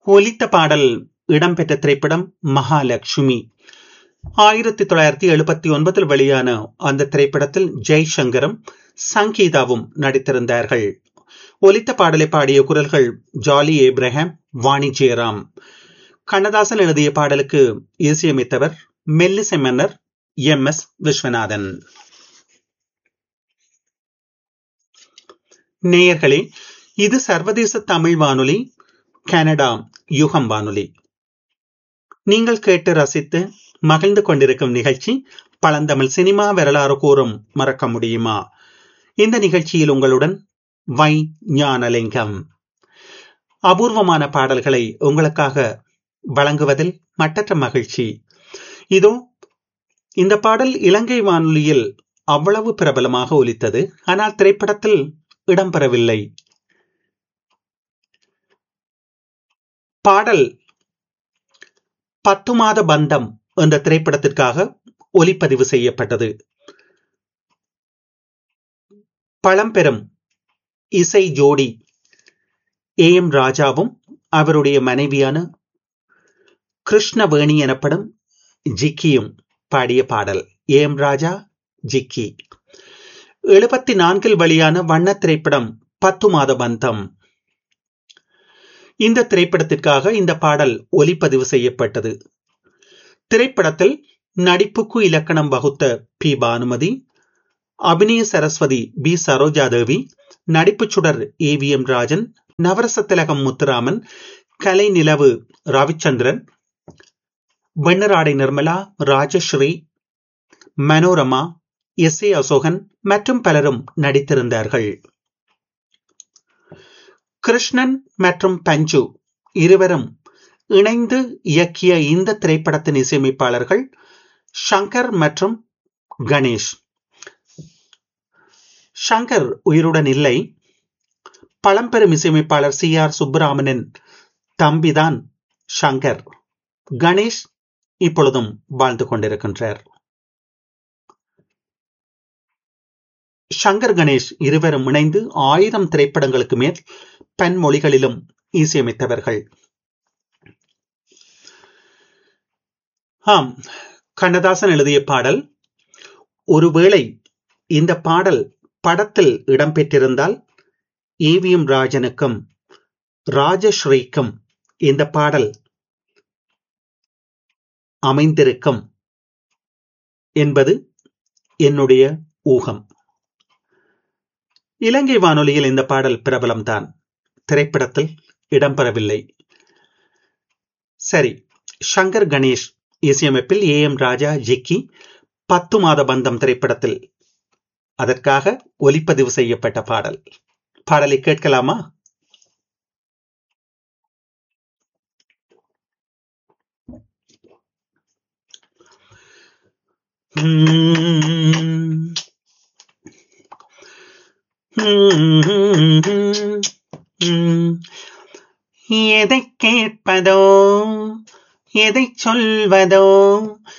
ஒலித்த பாடல் இடம்பெற்ற திரைப்படம் மகாலட்சுமி ஆயிரத்தி தொள்ளாயிரத்தி எழுபத்தி ஒன்பதில் வெளியான அந்த திரைப்படத்தில் ஜெய்சங்கரும் சங்கீதாவும் நடித்திருந்தார்கள் ஒலித்த பாடலை பாடிய குரல்கள் ஜாலி ஏப்ரஹாம் வாணி ஜெயராம் கண்ணதாசன் எழுதிய பாடலுக்கு இசையமைத்தவர் மெல்லிசை மன்னர் எம் எஸ் விஸ்வநாதன் நேயர்களே இது சர்வதேச தமிழ் வானொலி கனடா யுகம் வானொலி நீங்கள் கேட்டு ரசித்து மகிழ்ந்து கொண்டிருக்கும் நிகழ்ச்சி பழந்தமிழ் சினிமா வரலாறு கூறும் மறக்க முடியுமா இந்த நிகழ்ச்சியில் உங்களுடன் வை ஞானலிங்கம் அபூர்வமான பாடல்களை உங்களுக்காக வழங்குவதில் மட்டற்ற மகிழ்ச்சி இதோ இந்த பாடல் இலங்கை வானொலியில் அவ்வளவு பிரபலமாக ஒலித்தது ஆனால் திரைப்படத்தில் இடம்பெறவில்லை பாடல் பத்து மாத பந்தம் என்ற திரைப்படத்திற்காக ஒலிப்பதிவு செய்யப்பட்டது பழம்பெரும் இசை ஜோடி ஏ எம் ராஜாவும் அவருடைய மனைவியான கிருஷ்ணவேணி எனப்படும் ஜிக்கியும் பாடிய பாடல் ஏ எம் ராஜா ஜிக்கி எழுபத்தி நான்கில் வெளியான வண்ண திரைப்படம் பத்து மாத பந்தம் இந்த திரைப்படத்திற்காக இந்த பாடல் ஒலிப்பதிவு செய்யப்பட்டது திரைப்படத்தில் நடிப்புக்கு இலக்கணம் வகுத்த பி பானுமதி அபிநய சரஸ்வதி பி சரோஜாதேவி நடிப்பு சுடர் ஏ வி எம் ராஜன் நவரச திலகம் முத்துராமன் கலை நிலவு ரவிச்சந்திரன் வெண்ணராடை நிர்மலா ராஜஸ்ரீ மனோரமா எஸ் ஏ அசோகன் மற்றும் பலரும் நடித்திருந்தார்கள் கிருஷ்ணன் மற்றும் பஞ்சு இருவரும் இணைந்து இயக்கிய இந்த திரைப்படத்தின் இசையமைப்பாளர்கள் ஷங்கர் மற்றும் கணேஷ் ஷங்கர் உயிருடன் இல்லை பழம்பெரும் இசையமைப்பாளர் சி ஆர் சுப்பிராமனின் தம்பிதான் ஷங்கர் கணேஷ் இப்பொழுதும் வாழ்ந்து கொண்டிருக்கின்றார் ஷங்கர் கணேஷ் இருவரும் இணைந்து ஆயிரம் திரைப்படங்களுக்கு மேல் பன்மொழிகளிலும் இசையமைத்தவர்கள் ஆம் கண்ணதாசன் எழுதிய பாடல் ஒருவேளை இந்த பாடல் படத்தில் இடம்பெற்றிருந்தால் ஏவிஎம் ராஜனுக்கும் ராஜஸ்ரீக்கும் இந்த பாடல் அமைந்திருக்கும் என்பது என்னுடைய ஊகம் இலங்கை வானொலியில் இந்த பாடல் பிரபலம்தான் திரைப்படத்தில் இடம்பெறவில்லை சரி ஷங்கர் கணேஷ் இசையமைப்பில் ஏ எம் ராஜா ஜிக்கி பத்து மாத பந்தம் திரைப்படத்தில் அதற்காக ஒலிப்பதிவு செய்யப்பட்ட பாடல் பாடலை கேட்கலாமா எதை கேட்பதோ எதை சொல்வதோ